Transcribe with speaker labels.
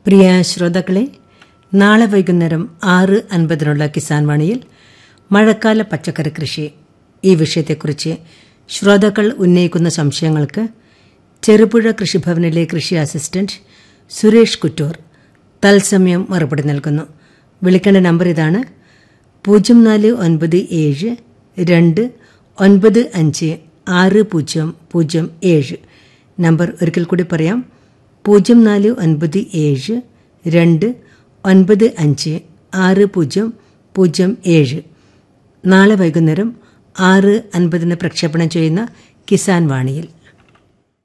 Speaker 1: പ്രിയ ശ്രോതാക്കളെ നാളെ വൈകുന്നേരം ആറ് അൻപതിനുള്ള കിസാൻ വാണിയിൽ മഴക്കാല പച്ചക്കറി കൃഷി ഈ വിഷയത്തെക്കുറിച്ച് ശ്രോതാക്കൾ ഉന്നയിക്കുന്ന സംശയങ്ങൾക്ക് ചെറുപുഴ കൃഷിഭവനിലെ കൃഷി അസിസ്റ്റന്റ് സുരേഷ് കുറ്റൂർ തത്സമയം മറുപടി നൽകുന്നു വിളിക്കേണ്ട നമ്പർ ഇതാണ് പൂജ്യം നാല് ഒൻപത് ഏഴ് രണ്ട് ഒൻപത് അഞ്ച് ആറ് പൂജ്യം പൂജ്യം ഏഴ് നമ്പർ ഒരിക്കൽ കൂടി പറയാം പൂജ്യം നാല് ഒൻപത് ഏഴ് രണ്ട് ഒൻപത് അഞ്ച് ആറ് പൂജ്യം പൂജ്യം ഏഴ് നാളെ വൈകുന്നേരം ആറ് അൻപതിന് പ്രക്ഷേപണം ചെയ്യുന്ന കിസാൻ വാണിയിൽ